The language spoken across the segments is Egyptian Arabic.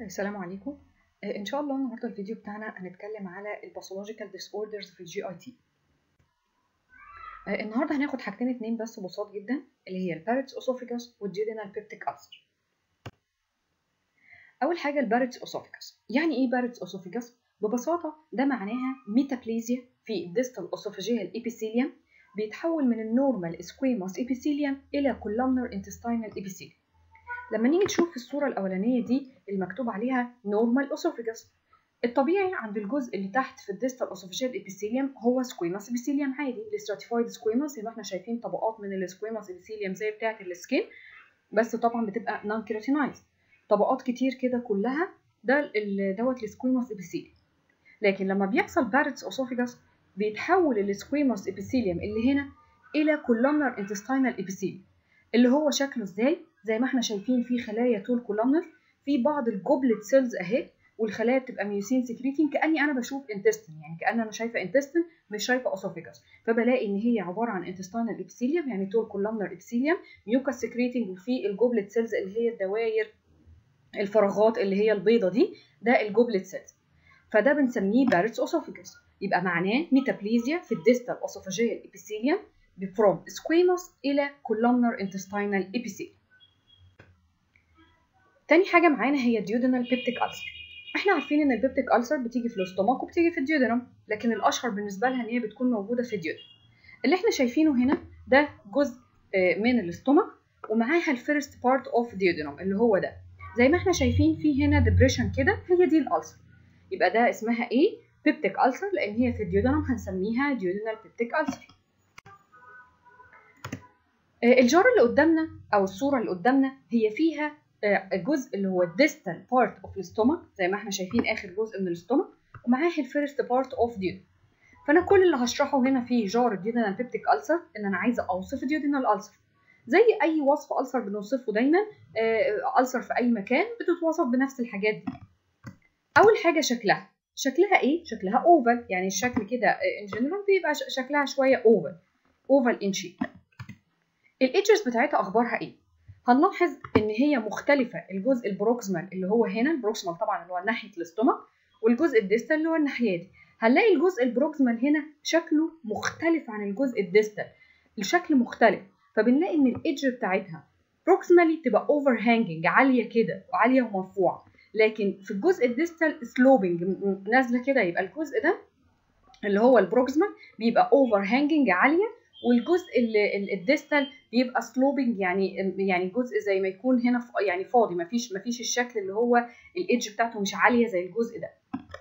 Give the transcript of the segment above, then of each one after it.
السلام عليكم آه، ان شاء الله النهارده الفيديو بتاعنا هنتكلم على الباثولوجيكال ديس اوردرز في الجي اي تي النهارده هناخد حاجتين اتنين بس بساط جدا اللي هي البارتس اوسوفيجاس والجيدينال بيبتيك ألسر اول حاجه البارتس اوسوفيجاس يعني ايه بارتس اوسوفيجاس ببساطه ده معناها ميتابليزيا في الديستال اوسوفيجيال ابيثيليوم بيتحول من النورمال سكويموس ابيثيليوم الى كولومنر انتستينال ابيثيليوم لما نيجي نشوف في الصورة الأولانية دي المكتوب عليها normal esophagus الطبيعي عند الجزء اللي تحت في الديستال اسوفيجيال ابيثيليوم هو سكويموس ابيثيليوم عادي الاستراتيفايد سكويموس زي ما احنا شايفين طبقات من السكويموس ابيثيليوم زي بتاعة السكين بس طبعا بتبقى نون كيراتينايز طبقات كتير كده كلها ده دوت السكويموس ابيثيليوم لكن لما بيحصل بارتس اسوفيجاس بيتحول السكويموس ابيثيليوم اللي هنا الى كولومنر انتستينال ابيثيليوم اللي هو شكله ازاي زي ما احنا شايفين في خلايا طول كولومنر في بعض الجوبلت سيلز اهي والخلايا بتبقى ميوسين سكريتين كاني انا بشوف انتستين يعني كان انا شايفه انتستين مش شايفه اسوفيجاس فبلاقي ان هي عباره عن انتستينال ابيثيليوم يعني طول كولومنر ابيثيليوم ميوكاس سكريتنج وفي الجوبلت سيلز اللي هي الدواير الفراغات اللي هي البيضه دي ده الجوبلت سيلز فده بنسميه بارتس اسوفيجاس يبقى معناه ميتابليزيا في الديستال اسوفيجيال ابيثيليوم from squamous إلى columnar intestinal epithelium. تاني حاجة معانا هي duodenal peptic ulcer. احنا عارفين ان البيبتيك ألسر بتيجي في الاستوماك وبتيجي في الديودنم لكن الاشهر بالنسبه لها ان هي بتكون موجوده في الديودنم اللي احنا شايفينه هنا ده جزء من الاستوماك ومعاها الفيرست بارت اوف ديودنم اللي هو ده زي ما احنا شايفين في هنا ديبريشن كده هي دي الالسر يبقى ده اسمها ايه بيبتيك ألسر لان هي في الديودنم هنسميها duodenal بيبتيك ألسر الجار اللي قدامنا او الصوره اللي قدامنا هي فيها الجزء اللي هو الديستال بارت اوف الستومك زي ما احنا شايفين اخر جزء من الستومك ومعاه الفيرست بارت اوف ديود فانا كل اللي هشرحه هنا في جار الديودينال بيبتيك ألسر ان انا عايزه اوصف الديودينال ألسر زي اي وصف ألسر بنوصفه دايما ألسر في اي مكان بتتوصف بنفس الحاجات دي اول حاجه شكلها شكلها ايه شكلها اوفال يعني الشكل كده ان جنرال بيبقى شكلها شويه اوفال اوفال ان شيب الايدجز بتاعتها اخبارها ايه هنلاحظ ان هي مختلفه الجزء البروكسمال اللي هو هنا البروكسمال طبعا اللي هو ناحيه الاستومك والجزء الديستال اللي هو الناحيه دي هنلاقي الجزء البروكسمال هنا شكله مختلف عن الجزء الديستال الشكل مختلف فبنلاقي ان الايدج بتاعتها بروكسمالي تبقى اوفر هانجنج عاليه كده وعاليه ومرفوعه لكن في الجزء الديستال سلوبنج نازله كده يبقى الجزء ده اللي هو البروكسمال بيبقى اوفر هانجنج عاليه والجزء الديستال بيبقى سلوبنج يعني يعني الجزء زي ما يكون هنا يعني فاضي مفيش مفيش الشكل اللي هو الايدج بتاعته مش عاليه زي الجزء ده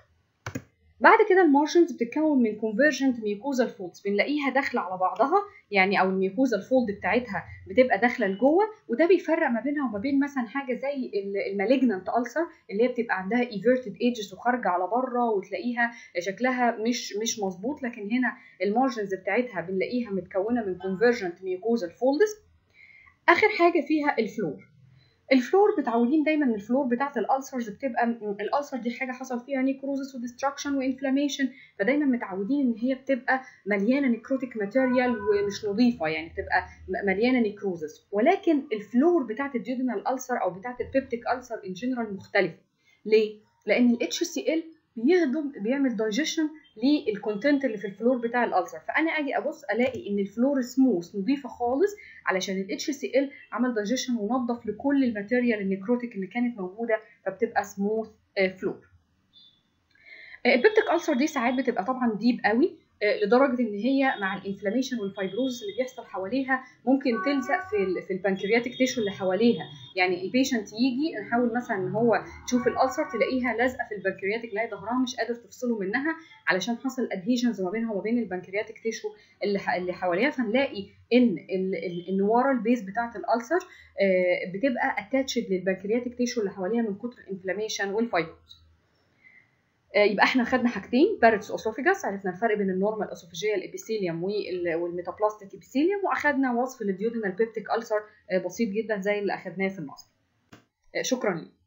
بعد كده المارشنز بتتكون من كونفرجنت ميوكوزال فولدز بنلاقيها داخله على بعضها يعني او الميوكوزال فولد بتاعتها بتبقى داخله لجوه وده بيفرق ما بينها وما بين مثلا حاجه زي المالجنانت ألسر اللي هي بتبقى عندها ايفيرتد ايدجز وخارجه على بره وتلاقيها شكلها مش مش مظبوط لكن هنا المارجنز بتاعتها بنلاقيها متكونه من كونفرجنت ميوكوزال فولدز اخر حاجه فيها الفلور الفلور متعودين دايما ان الفلور بتاعت الالسرز بتبقى الالسر دي حاجه حصل فيها نيكروزس وديستراكشن وانفلاميشن فدايما متعودين ان هي بتبقى مليانه نيكروتيك ماتيريال ومش نظيفه يعني بتبقى مليانه نيكروزس ولكن الفلور بتاعت الديودينال السر او بتاعت البيبتيك السر ان جنرال مختلفه ليه لان الاتش سي ال بيهضم بيعمل دايجيشن للكونتنت اللي في الفلور بتاع الالسر فانا اجي ابص الاقي ان الفلور سموث نظيفه خالص علشان الاتش سي ال عمل دايجيشن ونظف لكل الماتيريال النيكروتيك اللي كانت موجوده فبتبقى سموث فلور البيبتيك السر دي ساعات بتبقى طبعا ديب قوي لدرجه ان هي مع الانفلاميشن والفايبروزس اللي بيحصل حواليها ممكن تلزق في ال في البنكرياتيك تيشو اللي حواليها يعني البيشنت يجي نحاول مثلا ان هو تشوف الالسر تلاقيها لازقه في البنكرياتيك تلاقي ظهرها مش قادر تفصله منها علشان حصل ادهيجنز ما بينها وما بين البنكرياتيك تيشو اللي اللي حواليها فنلاقي ان ان ورا البيز بتاعه الالسر بتبقى اتاتشد للبنكرياتيك تيشو اللي حواليها من كتر الانفلاميشن والفايبروز يبقى احنا خدنا حاجتين بارتس اوسوفيجاس عرفنا الفرق بين النورمال اوسوفيجيال ابيثيليوم والميتابلاستيك ابيثيليوم واخدنا وصف للديودينال بيبتيك ألسر بسيط جدا زي اللي اخدناه في المصل شكرا لك